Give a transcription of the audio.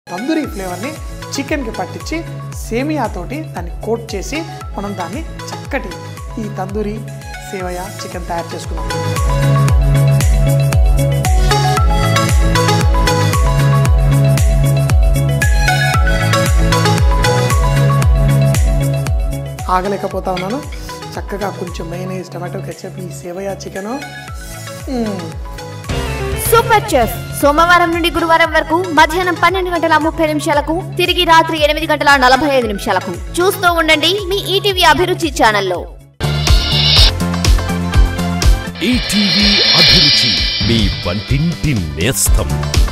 తందూరి ఫ్లేవర్ని చికెన్కి పట్టించి సేమియాతోటి దాన్ని కోట్ చేసి మనం దాన్ని చక్కటి ఈ తందూరి సేవయ చికెన్ తయారు చేసుకున్నాం ఆగలేకపోతా ఉన్నాను చక్కగా కొంచెం మైనీస్ టమాటో కెచప్ ఈ సేవయ చికెను సూపర్ చెఫ్ సోమవారం నుండి గురువారం వరకు మధ్యాహ్నం పన్నెండు గంటల ముప్పై నిమిషాలకు తిరిగి రాత్రి ఎనిమిది గంటల నలభై ఐదు నిమిషాలకు చూస్తూ ఉండండి మీ ఈటీవీ అభిరుచి ఛానల్లో ఈటీవీ అభిరుచి మీ వంటింటి నేస్తం